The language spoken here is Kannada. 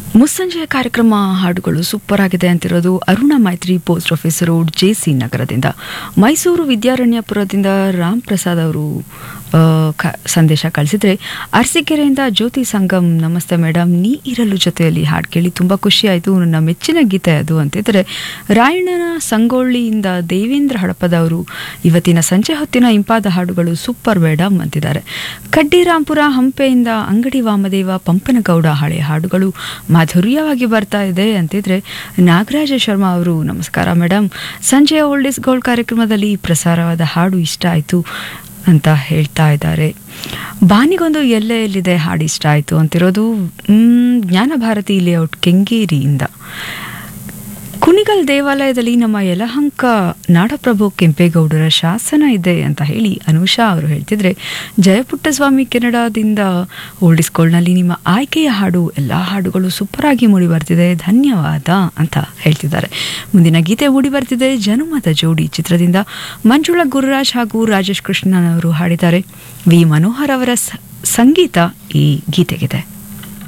ಮುಸ್ಸಂಜೆಯ ಕಾರ್ಯಕ್ರಮ ಹಾಡುಗಳು ಸೂಪರ್ ಆಗಿದೆ ಅಂತಿರೋದು ಅರುಣ ಮೈತ್ರಿ ಪೋಸ್ಟ್ ಆಫೀಸ್ ರೋಡ್ ಜೆಸಿ ನಗರದಿಂದ ಮೈಸೂರು ವಿದ್ಯಾರಣ್ಯಪುರದಿಂದ ರಾಮ್ ಪ್ರಸಾದ್ ಅವರು ಆ, ಕ- ಸಂದೇಶ ಕಳಿಸಿದ್ರೆ ಅರಸೀಕೆರೆಯಿಂದ ಜ್ಯೋತಿ ಸಂಗಮ್ ನಮಸ್ತೆ ಮೇಡಮ್ ನೀ ಇರಲು ಜೊತೆಯಲ್ಲಿ ಹಾಡು ಕೇಳಿ ತುಂಬ ಖುಷಿ ಆಯಿತು ನನ್ನ ಮೆಚ್ಚಿನ ಗೀತೆ ಅದು ಅಂತಿದ್ರೆ ರಾಯಣ್ಣನ ಸಂಗೊಳ್ಳಿಯಿಂದ ದೇವೇಂದ್ರ ಹಡಪದವರು ಇವತ್ತಿನ ಸಂಜೆ ಹೊತ್ತಿನ ಇಂಪಾದ ಹಾಡುಗಳು ಸೂಪರ್ ಮೇಡಮ್ ಅಂತಿದ್ದಾರೆ ಕಡ್ಡಿರಾಂಪುರ ಹಂಪೆಯಿಂದ ಅಂಗಡಿ ವಾಮದೇವ ಪಂಪನಗೌಡ ಹಳೆ ಹಾಡುಗಳು ಮಾಧುರ್ಯವಾಗಿ ಬರ್ತಾ ಇದೆ ಅಂತಿದ್ರೆ ನಾಗರಾಜ ಶರ್ಮಾ ಅವರು ನಮಸ್ಕಾರ ಮೇಡಮ್ ಸಂಜೆಯ ಓಲ್ಡ್ ಇಸ್ ಗೋಲ್ಡ್ ಕಾರ್ಯಕ್ರಮದಲ್ಲಿ ಪ್ರಸಾರವಾದ ಹಾಡು ಇಷ್ಟ ಆಯಿತು ಅಂತ ಹೇಳ್ತಾ ಇದ್ದಾರೆ ಬಾನಿಗೊಂದು ಎಲ್ಲೆ ಎಲ್ಲಿದೆ ಹಾಡು ಇಷ್ಟ ಆಯಿತು ಅಂತಿರೋದು ಮ್, ಜ್ಞಾನ ಭಾರತಿ ಲೇಔಟ್ ಕೆಂಗೇರಿಯಿಂದ ಕುಣಿಗಲ್ ದೇವಾಲಯದಲ್ಲಿ ನಮ್ಮ ಯಲಹಂಕ ನಾಡಪ್ರಭು ಕೆಂಪೇಗೌಡರ ಶಾಸನ ಇದೆ ಅಂತ ಹೇಳಿ ಅನುಷಾ ಅವರು ಹೇಳ್ತಿದ್ರೆ ಜಯಪುಟ್ಟಸ್ವಾಮಿ ಕೆನಡಾದಿಂದ ಓಲ್ಡಿಸ್ಕೋಲ್ನಲ್ಲಿ ನಿಮ್ಮ ಆಯ್ಕೆಯ ಹಾಡು ಎಲ್ಲ ಹಾಡುಗಳು ಸೂಪರ್ ಆಗಿ ಮೂಡಿ ಬರ್ತಿದೆ ಧನ್ಯವಾದ ಅಂತ ಹೇಳ್ತಿದ್ದಾರೆ ಮುಂದಿನ ಗೀತೆ ಮೂಡಿ ಬರ್ತಿದೆ ಜನುಮದ ಜೋಡಿ ಚಿತ್ರದಿಂದ ಮಂಜುಳಾ ಗುರುರಾಜ್ ಹಾಗೂ ರಾಜೇಶ್ ಕೃಷ್ಣನ್ ಅವರು ಹಾಡಿದ್ದಾರೆ ವಿ ಮನೋಹರ್ ಅವರ ಸ- ಸಂಗೀತ ಈ ಗೀತೆಗಿದೆ